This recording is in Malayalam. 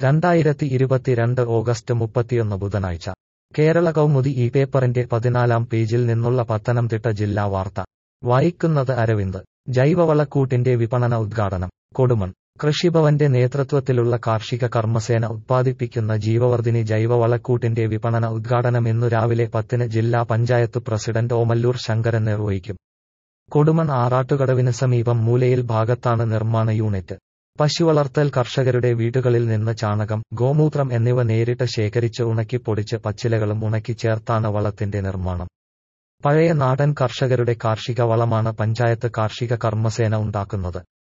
രണ്ടായിരത്തി ഇരുപത്തിരണ്ട് ഓഗസ്റ്റ് മുപ്പത്തിയൊന്ന് ബുധനാഴ്ച കേരള കൗമുദി ഈ പേപ്പറിന്റെ പതിനാലാം പേജിൽ നിന്നുള്ള പത്തനംതിട്ട ജില്ലാ വാർത്ത വായിക്കുന്നത് അരവിന്ദ് ജൈവവളക്കൂട്ടിന്റെ വിപണന ഉദ്ഘാടനം കൊടുമൺ കൃഷിഭവന്റെ നേതൃത്വത്തിലുള്ള കാർഷിക കർമ്മസേന ഉത്പാദിപ്പിക്കുന്ന ജീവവർദ്ധിനി ജൈവവളക്കൂട്ടിന്റെ വിപണന ഉദ്ഘാടനം ഇന്നു രാവിലെ പത്തിന് ജില്ലാ പഞ്ചായത്ത് പ്രസിഡന്റ് ഓമല്ലൂർ ശങ്കരൻ നിർവഹിക്കും കൊടുമൺ ആറാട്ടുകടവിന് സമീപം മൂലയിൽ ഭാഗത്താണ് നിർമ്മാണ യൂണിറ്റ് പശുവളർത്തൽ കർഷകരുടെ വീടുകളിൽ നിന്ന് ചാണകം ഗോമൂത്രം എന്നിവ നേരിട്ട് ശേഖരിച്ച് ഉണക്കിപ്പൊടിച്ച് പച്ചിലകളും ഉണക്കി ചേർത്താണ് വളത്തിന്റെ നിർമ്മാണം പഴയ നാടൻ കർഷകരുടെ കാർഷിക വളമാണ് പഞ്ചായത്ത് കാർഷിക കർമ്മസേന ഉണ്ടാക്കുന്നത്